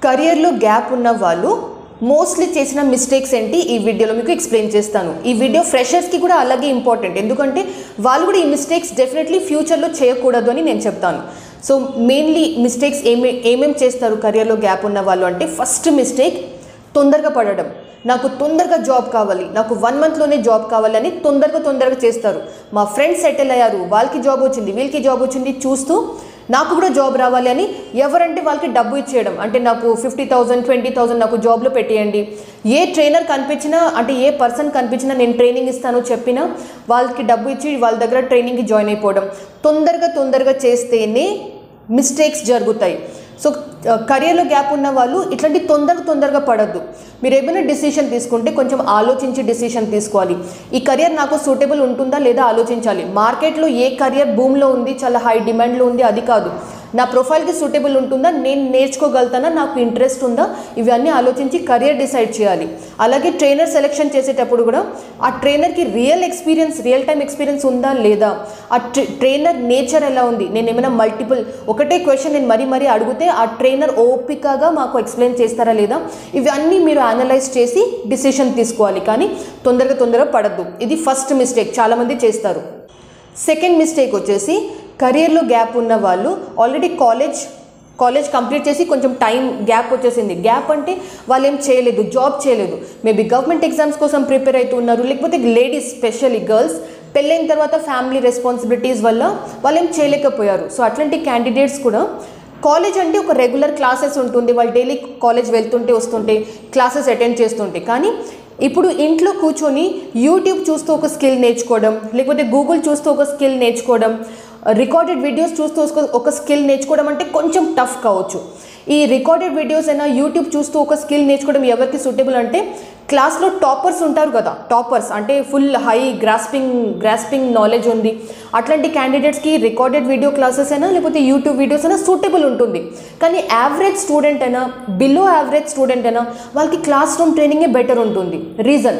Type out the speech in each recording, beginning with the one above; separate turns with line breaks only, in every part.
కెరియర్లో గ్యాప్ ఉన్న వాళ్ళు మోస్ట్లీ చేసిన మిస్టేక్స్ ఏంటి ఈ వీడియోలో మీకు ఎక్స్ప్లెయిన్ చేస్తాను ఈ వీడియో ఫ్రెషర్స్కి కూడా అలాగే ఇంపార్టెంట్ ఎందుకంటే వాళ్ళు కూడా ఈ మిస్టేక్స్ డెఫినెట్లీ ఫ్యూచర్లో చేయకూడదు అని నేను చెప్తాను సో మెయిన్లీ మిస్టేక్స్ ఏమే ఏమేం చేస్తారు కెరియర్లో గ్యాప్ ఉన్న వాళ్ళు అంటే ఫస్ట్ మిస్టేక్ తొందరగా పడడం నాకు తొందరగా జాబ్ కావాలి నాకు వన్ మంత్లోనే జాబ్ కావాలని తొందరగా తొందరగా చేస్తారు మా ఫ్రెండ్స్ సెటిల్ అయ్యారు వాళ్ళకి జాబ్ వచ్చింది వీళ్ళకి జాబ్ వచ్చింది చూస్తూ నాకు కూడా జాబ్ రావాలి అని ఎవరంటే వాళ్ళకి డబ్బు ఇచ్చేయడం అంటే నాకు ఫిఫ్టీ థౌసండ్ ట్వంటీ థౌసండ్ నాకు జాబ్లో పెట్టేయండి ఏ ట్రైనర్ కనిపించినా అంటే ఏ పర్సన్ కనిపించినా నేను ట్రైనింగ్ ఇస్తాను చెప్పినా వాళ్ళకి డబ్బు ఇచ్చి వాళ్ళ దగ్గర ట్రైనింగ్కి జాయిన్ అయిపోవడం తొందరగా తొందరగా చేస్తేనే మిస్టేక్స్ జరుగుతాయి సో కెరియర్లో గ్యాప్ ఉన్న వాళ్ళు ఇట్లాంటి తొందర తొందరగా పడద్దు మీరు ఏమైనా డిసిషన్ తీసుకుంటే కొంచెం ఆలోచించి డిసిషన్ తీసుకోవాలి ఈ కెరియర్ నాకు సూటబుల్ ఉంటుందా లేదా ఆలోచించాలి మార్కెట్లో ఏ కెరియర్ భూమిలో ఉంది చాలా హై డిమాండ్లో ఉంది అది కాదు నా ప్రొఫైల్కి సూటబుల్ ఉంటుందా నేను నేర్చుకోగలుగుతానా నాకు ఇంట్రెస్ట్ ఉందా ఇవన్నీ ఆలోచించి కెరియర్ డిసైడ్ చేయాలి అలాగే ట్రైనర్ సెలెక్షన్ చేసేటప్పుడు కూడా ఆ ట్రైనర్కి real experience real time experience ఉందా లేదా ఆ ట్రైనర్ నేచర్ ఎలా ఉంది నేను ఏమైనా మల్టిపుల్ ఒకటే క్వశ్చన్ నేను మరీ మరీ అడిగితే ఆ ట్రైనర్ ఓపికగా మాకు ఎక్స్ప్లెయిన్ చేస్తారా లేదా ఇవన్నీ మీరు అనలైజ్ చేసి డిసిషన్ తీసుకోవాలి కానీ తొందరగా తొందరగా పడద్దు ఇది ఫస్ట్ మిస్టేక్ చాలామంది చేస్తారు సెకండ్ మిస్టేక్ వచ్చేసి కెరియర్లో గ్యాప్ ఉన్న వాళ్ళు ఆల్రెడీ కాలేజ్ కాలేజ్ కంప్లీట్ చేసి కొంచెం టైం గ్యాప్ వచ్చేసింది గ్యాప్ అంటే వాళ్ళు ఏం చేయలేదు జాబ్ చేయలేదు మేబీ గవర్నమెంట్ ఎగ్జామ్స్ కోసం ప్రిపేర్ అవుతున్నారు లేకపోతే లేడీస్ స్పెషల్లీ గర్ల్స్ పెళ్ళైన తర్వాత ఫ్యామిలీ రెస్పాన్సిబిలిటీస్ వల్ల వాళ్ళు ఏం చేయలేకపోయారు సో అట్లాంటి క్యాండిడేట్స్ కూడా కాలేజ్ అంటే ఒక రెగ్యులర్ క్లాసెస్ ఉంటుంది వాళ్ళు డైలీ కాలేజ్ వెళ్తుంటే వస్తుంటే క్లాసెస్ అటెండ్ చేస్తుంటే కానీ ఇప్పుడు ఇంట్లో కూర్చొని యూట్యూబ్ చూస్తూ ఒక స్కిల్ నేర్చుకోవడం లేకపోతే గూగుల్ చూస్తూ ఒక స్కిల్ నేర్చుకోవడం రికార్డెడ్ వీడియోస్ చూస్తూ ఒక- ఒక స్కిల్ నేర్చుకోవడం అంటే కొంచెం టఫ్ కావచ్చు ఈ రికార్డెడ్ వీడియోస్ అయినా యూట్యూబ్ చూస్తూ ఒక స్కిల్ నేర్చుకోవడం ఎవరికి సూటబుల్ అంటే క్లాస్లో టాపర్స్ ఉంటారు కదా టాపర్స్ అంటే full high grasping grasping knowledge ఉంది అట్లాంటి క్యాండిడేట్స్కి రికార్డెడ్ వీడియో క్లాసెస్ అయినా లేకపోతే యూట్యూబ్ వీడియోస్ అయినా సూటబుల్ ఉంటుంది కానీ యావరేజ్ స్టూడెంట్ అయినా బిలో యావరేజ్ స్టూడెంట్ అయినా వాళ్ళకి క్లాస్ రూమ్ ట్రైనింగే బెటర్ ఉంటుంది రీజన్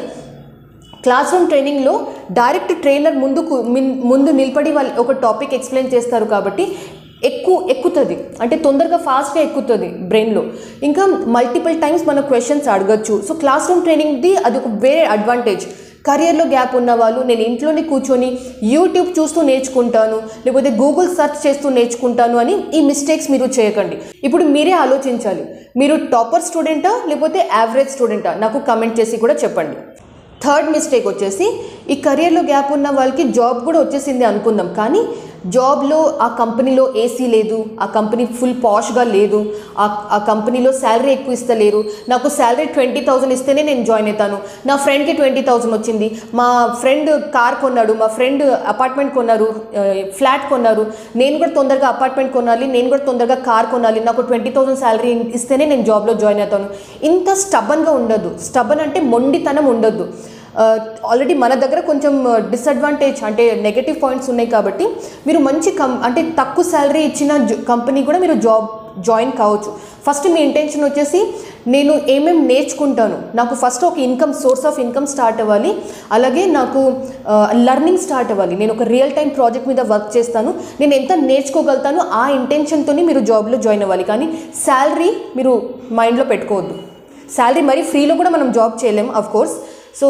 క్లాస్ రూమ్ ట్రైనింగ్లో డైరెక్ట్ ట్రైనర్ ముందుకు మిన్- ముందు నిలబడి వాళ్ళు ఒక టాపిక్ ఎక్స్ప్లెయిన్ చేస్తారు కాబట్టి ఎక్కువ ఎక్కుతుంది అంటే తొందరగా ఫాస్ట్గా ఎక్కుతుంది బ్రెయిన్లో ఇంకా మల్టిపుల్ టైమ్స్ మన క్వశ్చన్స్ అడగచ్చు సో క్లాస్ రూమ్ ట్రైనింగ్ది అది ఒక వేరే అడ్వాంటేజ్ కెరియర్లో గ్యాప్ ఉన్న వాళ్ళు నేను ఇంట్లోనే కూర్చొని యూట్యూబ్ చూస్తూ నేర్చుకుంటాను లేకపోతే గూగుల్ సెర్చ్ చేస్తూ నేర్చుకుంటాను అని ఈ మిస్టేక్స్ మీరు చేయకండి ఇప్పుడు మీరే ఆలోచించాలి మీరు టాపర్ స్టూడెంటా లేకపోతే యావరేజ్ స్టూడెంటా నాకు కమెంట్ చేసి కూడా చెప్పండి థర్డ్ మిస్టేక్ వచ్చేసి ఈ కెరియర్లో గ్యాప్ ఉన్న వాళ్ళకి జాబ్ కూడా వచ్చేసింది అనుకుందాం కానీ జాబ్లో ఆ కంపెనీలో ఏసీ లేదు ఆ కంపెనీ ఫుల్ పాష్గా లేదు ఆ ఆ కంపెనీలో శాలరీ ఎక్కువ ఇస్తలేరు నాకు శాలరీ ట్వంటీ థౌసండ్ ఇస్తేనే నేను జాయిన్ అవుతాను నా ఫ్రెండ్కి ట్వంటీ థౌసండ్ వచ్చింది మా ఫ్రెండ్ కార్ కొన్నాడు మా ఫ్రెండ్ అపార్ట్మెంట్ కొన్నారు ఫ్లాట్ కొన్నారు నేను కూడా తొందరగా అపార్ట్మెంట్ కొనాలి నేను కూడా తొందరగా కార్ కొనాలి నాకు ట్వంటీ థౌసండ్ శాలరీ ఇస్తేనే నేను జాబ్లో జాయిన్ అవుతాను ఇంత స్టబన్గా ఉండదు స్టబన్ అంటే మొండితనం ఉండొద్దు ఆల్రెడీ మన దగ్గర కొంచెం డిసడ్వాంటేజ్ అంటే నెగటివ్ పాయింట్స్ ఉన్నాయి కాబట్టి మీరు మంచి కం అంటే తక్కువ శాలరీ ఇచ్చిన కంపెనీ కూడా మీరు జాబ్ జాయిన్ కావచ్చు ఫస్ట్ మీ ఇంటెన్షన్ వచ్చేసి నేను ఏమేమి నేర్చుకుంటాను నాకు ఫస్ట్ ఒక income source of income start అవ్వాలి అలాగే నాకు లర్నింగ్ స్టార్ట్ అవ్వాలి నేను ఒక రియల్ టైం ప్రాజెక్ట్ మీద వర్క్ చేస్తాను నేను ఎంత నేర్చుకోగలుగుతాను ఆ ఇంటెన్షన్తోని మీరు జాబ్లో జాయిన్ అవ్వాలి కానీ శాలరీ మీరు మైండ్లో పెట్టుకోవద్దు శాలరీ మరి ఫ్రీలో కూడా మనం జాబ్ చేయలేం of course so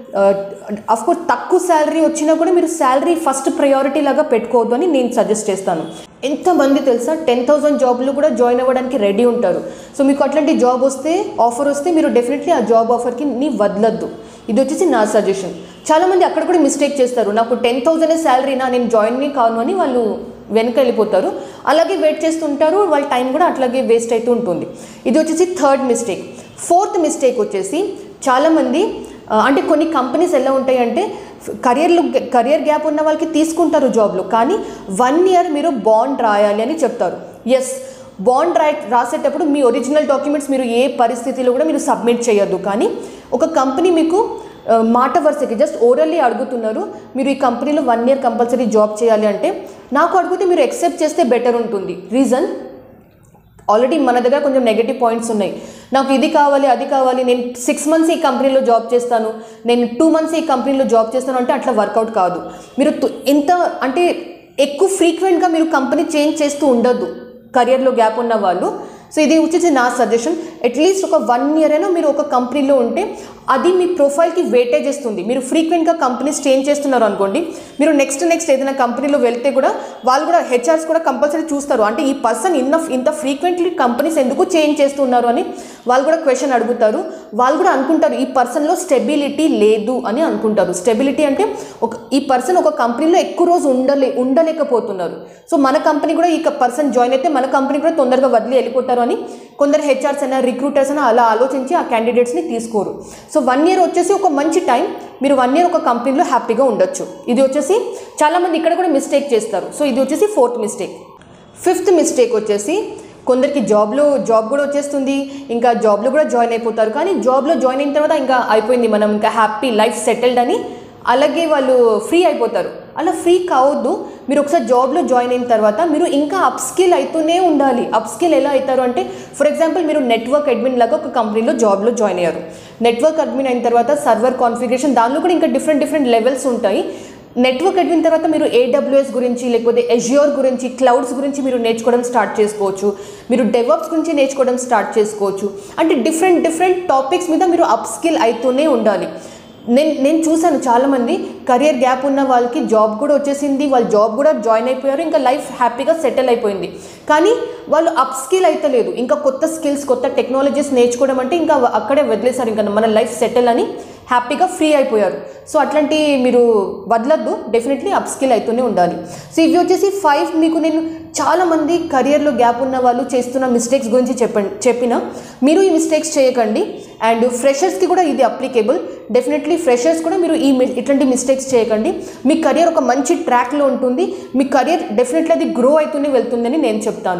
of course తక్కువ శాలరీ వచ్చినా కూడా మీరు శాలరీ ఫస్ట్ ప్రయారిటీ లాగా పెట్టుకోవద్దు అని నేను సజెస్ట్ చేస్తాను ఎంతమంది తెలుసా టెన్ థౌసండ్ జాబ్లు కూడా జాయిన్ అవ్వడానికి రెడీ ఉంటారు సో మీకు అట్లాంటి జాబ్ వస్తే ఆఫర్ వస్తే మీరు డెఫినెట్లీ ఆ జాబ్ ఆఫర్కి నీ వదలద్దు ఇది వచ్చేసి నా సజెషన్ చాలామంది అక్కడ కూడా మిస్టేక్ చేస్తారు నాకు టెన్ థౌసండ్ శాలరీనా నేను జాయిన్ కాను అని వాళ్ళు వెనక వెళ్ళిపోతారు అలాగే వెయిట్ చేస్తుంటారు వాళ్ళ టైం కూడా అట్లాగే వేస్ట్ అవుతూ ఉంటుంది ఇది వచ్చేసి థర్డ్ మిస్టేక్ ఫోర్త్ మిస్టేక్ వచ్చేసి చాలామంది ఆ, అంటే కొన్ని కంపెనీస్ ఎలా ఉంటాయంటే కెరియర్లో కెరియర్ గ్యాప్ ఉన్న వాళ్ళకి తీసుకుంటారు జాబ్లో కానీ వన్ ఇయర్ మీరు బాండ్ రాయాలి అని చెప్తారు ఎస్ బాండ్ రా రాసేటప్పుడు మీ ఒరిజినల్ డాక్యుమెంట్స్ మీరు ఏ పరిస్థితిలో కూడా మీరు సబ్మిట్ చేయొద్దు కానీ ఒక కంపెనీ మీకు ఆ, మాట వరుసకి జస్ట్ ఓరల్లీ అడుగుతున్నారు మీరు ఈ కంపెనీలో వన్ ఇయర్ కంపల్సరీ జాబ్ చేయాలి అంటే నాకు అడిగితే మీరు ఎక్సెప్ట్ చేస్తే బెటర్ ఉంటుంది రీజన్ ఆల్రెడీ మన దగ్గర కొంచెం నెగటివ్ పాయింట్స్ ఉన్నాయి నాకు ఇది కావాలి అది కావాలి నేను సిక్స్ మంత్స్ ఈ కంపెనీలో జాబ్ చేస్తాను నేను టూ మంత్స్ ఈ కంపెనీలో జాబ్ చేస్తాను అంటే అట్లా వర్కౌట్ కాదు మీరు తు- ఎంత అంటే ఎక్కువ ఫ్రీక్వెంట్గా మీరు కంపెనీ చేంజ్ చేస్తూ ఉండొద్దు కెరియర్లో గ్యాప్ ఉన్న వాళ్ళు సో ఇది వచ్చేసి నా సజెషన్ అట్లీస్ట్ ఒక వన్ ఇయర్ అయినా మీరు ఒక కంపెనీలో ఉంటే అది మీ ప్రొఫైల్కి వెయిటేజ్ ఇస్తుంది మీరు ఫ్రీక్వెంట్గా కంపెనీస్ చేంజ్ చేస్తున్నారు అనుకోండి మీరు నెక్స్ట్ నెక్స్ట్ ఏదైనా కంపెనీలో వెళ్తే కూడా వాళ్ళు కూడా హెచ్ఆర్స్ కూడా కంపల్సరీ చూస్తారు అంటే ఈ పర్సన్ ఇన్న ఇంత ఫ్రీక్వెంట్లీ కంపెనీస్ ఎందుకు చేంజ్ చేస్తున్నారు అని వాళ్ళు కూడా క్వశ్చన్ అడుగుతారు వాళ్ళు కూడా అనుకుంటారు ఈ పర్సన్లో స్టెబిలిటీ లేదు అని అనుకుంటారు స్టెబిలిటీ అంటే ఒక ఈ పర్సన్ ఒక కంపెనీలో ఎక్కువ రోజు ఉండలే ఉండలేకపోతున్నారు సో మన కంపెనీ కూడా ఈ పర్సన్ జాయిన్ అయితే మన కంపెనీ కూడా తొందరగా వదిలి వెళ్ళిపోతారు అని కొందరు హెచ్ఆర్స్ అయినా రిక్రూటర్స్ అయినా అలా ఆలోచించి ఆ క్యాండిడేట్స్ని తీసుకోరు సో వన్ ఇయర్ వచ్చేసి ఒక మంచి టైం మీరు వన్ ఇయర్ ఒక కంపెనీలో హ్యాపీగా ఉండొచ్చు ఇది వచ్చేసి చాలామంది ఇక్కడ కూడా మిస్టేక్ చేస్తారు సో ఇది వచ్చేసి ఫోర్త్ మిస్టేక్ ఫిఫ్త్ మిస్టేక్ వచ్చేసి కొందరికి జాబ్లో జాబ్ కూడా వచ్చేస్తుంది ఇంకా జాబ్లో కూడా జాయిన్ అయిపోతారు కానీ జాబ్లో జాయిన్ అయిన తర్వాత ఇంకా అయిపోయింది మనం ఇంకా హ్యాపీ లైఫ్ సెటిల్డ్ అని అలాగే వాళ్ళు ఫ్రీ అయిపోతారు అలా ఫ్రీ కావద్దు మీరు ఒకసారి జాబ్లో జాయిన్ అయిన తర్వాత మీరు ఇంకా అప్ స్కిల్ అవుతూనే ఉండాలి అప్ స్కిల్ ఎలా అవుతారు అంటే ఫర్ ఎగ్జాంపుల్ మీరు నెట్వర్క్ అడ్మిన్ లాగా ఒక కంపెనీలో జాబ్లో జాయిన్ అయ్యారు నెట్వర్క్ అడ్మిన్ అయిన తర్వాత సర్వర్ కాన్ఫిగరేషన్ దానిలో కూడా ఇంకా డిఫరెంట్ డిఫరెంట్ లెవెల్స్ ఉంటాయి నెట్వర్క్ అడ్మిన్ తర్వాత మీరు ఏడబ్ల్యూఎస్ గురించి లేకపోతే ఎజియోర్ గురించి క్లౌడ్స్ గురించి మీరు నేర్చుకోవడం స్టార్ట్ చేసుకోవచ్చు మీరు డెవలప్స్ గురించి నేర్చుకోవడం స్టార్ట్ చేసుకోవచ్చు అంటే డిఫరెంట్ డిఫరెంట్ టాపిక్స్ మీద మీరు అప్ స్కిల్ అవుతూనే ఉండాలి నేను నేను చూశాను చాలామంది కెరియర్ గ్యాప్ ఉన్న వాళ్ళకి జాబ్ కూడా వచ్చేసింది వాళ్ళు జాబ్ కూడా జాయిన్ అయిపోయారు ఇంకా లైఫ్ హ్యాపీగా సెటిల్ అయిపోయింది కానీ వాళ్ళు అప్ స్కిల్ అయితే లేదు ఇంకా కొత్త స్కిల్స్ కొత్త టెక్నాలజీస్ నేర్చుకోవడం అంటే ఇంకా అక్కడే వదిలేశారు ఇంకా మన లైఫ్ సెటిల్ అని హ్యాపీగా ఫ్రీ అయిపోయారు సో అట్లాంటి మీరు వదలద్దు డెఫినెట్లీ అప్ స్కిల్ అవుతూనే ఉండాలి సో ఇవి వచ్చేసి ఫైవ్ మీకు నేను చాలామంది కెరియర్లో గ్యాప్ ఉన్న వాళ్ళు చేస్తున్న మిస్టేక్స్ గురించి చెప్పండి చెప్పిన మీరు ఈ మిస్టేక్స్ చేయకండి అండ్ ఫ్రెషర్స్కి కూడా ఇది అప్లికేబుల్ డెఫినెట్లీ ఫ్రెషర్స్ కూడా మీరు ఈ mi- ఇట్లాంటి మిస్టేక్స్ చేయకండి మీ కెరియర్ ఒక మంచి ట్రాక్లో ఉంటుంది మీ కెరియర్ డెఫినెట్లీ అది గ్రో అవుతూనే వెళ్తుందని నేను చెప్తాను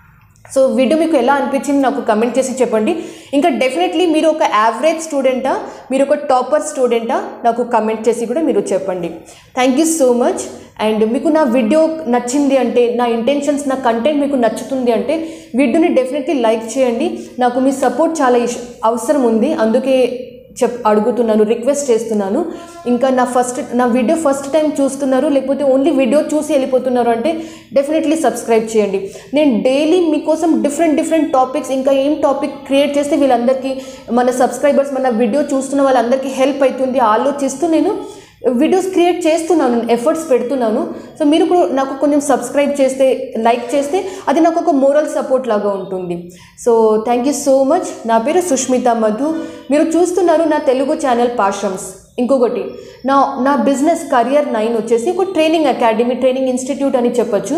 సో వీడియో మీకు ఎలా అనిపించింది నాకు కమెంట్ చేసి చెప్పండి ఇంకా డెఫినెట్లీ మీరు ఒక యావరేజ్ స్టూడెంటా మీరు ఒక టాపర్ స్టూడెంటా నాకు కమెంట్ చేసి కూడా మీరు చెప్పండి thank you so much and మీకు నా వీడియో నచ్చింది అంటే నా ఇంటెన్షన్స్ నా కంటెంట్ మీకు నచ్చుతుంది అంటే వీడియోని డెఫినెట్లీ లైక్ చేయండి నాకు మీ సపోర్ట్ చాలా ఇష్- అవసరం ఉంది అందుకే చెప్ అడుగుతున్నాను రిక్వెస్ట్ చేస్తున్నాను ఇంకా నా ఫస్ట్ నా వీడియో ఫస్ట్ టైం చూస్తున్నారు లేకపోతే ఓన్లీ వీడియో చూసి వెళ్ళిపోతున్నారు అంటే డెఫినెట్లీ సబ్స్క్రైబ్ చేయండి నేను డైలీ మీకోసం డిఫరెంట్ డిఫరెంట్ టాపిక్స్ ఇంకా ఏం టాపిక్ క్రియేట్ చేస్తే వీళ్ళందరికీ మన సబ్స్క్రైబర్స్ మన వీడియో చూస్తున్న వాళ్ళందరికీ హెల్ప్ అవుతుంది ఆలోచిస్తూ నేను వీడియోస్ క్రియేట్ చేస్తున్నాను ఎఫర్ట్స్ పెడుతున్నాను సో మీరు కూడా నాకు కొంచెం సబ్స్క్రైబ్ చేస్తే లైక్ చేస్తే అది నాకు ఒక మోరల్ సపోర్ట్ లాగా ఉంటుంది so thank you so much నా పేరు సుష్మిత మధు మీరు చూస్తున్నారు నా తెలుగు ఛానల్ పాషమ్స్ ఇంకొకటి నా నా బిజినెస్ కరియర్ నైన్ వచ్చేసి ఒక ట్రైనింగ్ అకాడమీ ట్రైనింగ్ ఇన్స్టిట్యూట్ అని చెప్పొచ్చు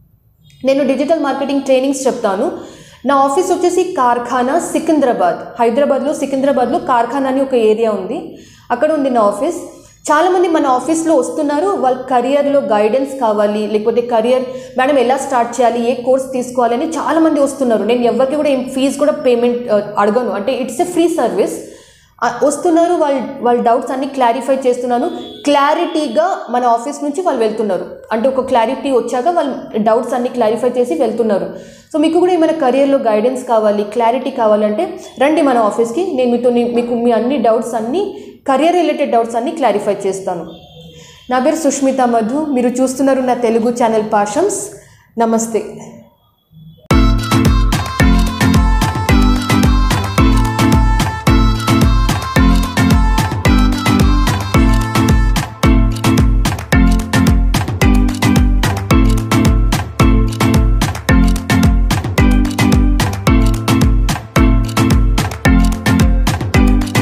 నేను డిజిటల్ మార్కెటింగ్ ట్రైనింగ్స్ చెప్తాను నా ఆఫీస్ వచ్చేసి కార్ఖానా సికింద్రాబాద్ హైదరాబాద్లో సికింద్రాబాద్లో కార్ఖానా అని ఒక ఏరియా ఉంది అక్కడ ఉంది నా ఆఫీస్ చాలామంది మన ఆఫీస్లో వస్తున్నారు వాళ్ళ కెరియర్లో గైడెన్స్ కావాలి లేకపోతే కెరియర్ మేడం ఎలా స్టార్ట్ చేయాలి ఏ కోర్స్ తీసుకోవాలి అని చాలామంది వస్తున్నారు నేను ఎవరికి కూడా ఏం ఫీజు కూడా పేమెంట్ అడగను అంటే ఇట్స్ ఎ ఫ్రీ సర్వీస్ ఆ, వస్తున్నారు వాళ్ళ వాళ్ళ డౌట్స్ అన్ని క్లారిఫై చేస్తున్నాను క్లారిటీగా మన ఆఫీస్ నుంచి వాళ్ళు వెళ్తున్నారు అంటే ఒక క్లారిటీ వచ్చాక వాళ్ళు డౌట్స్ అన్ని క్లారిఫై చేసి వెళ్తున్నారు సో మీకు కూడా ఏమైనా కెరియర్లో గైడెన్స్ కావాలి క్లారిటీ కావాలంటే రండి మన ఆఫీస్కి నేను మీతో మీకు మీ అన్ని డౌట్స్ అన్ని కెరియర్ రిలేటెడ్ డౌట్స్ అన్ని క్లారిఫై చేస్తాను నా పేరు సుష్మిత మధు మీరు చూస్తున్నారు నా తెలుగు ఛానల్ పాషమ్స్ నమస్తే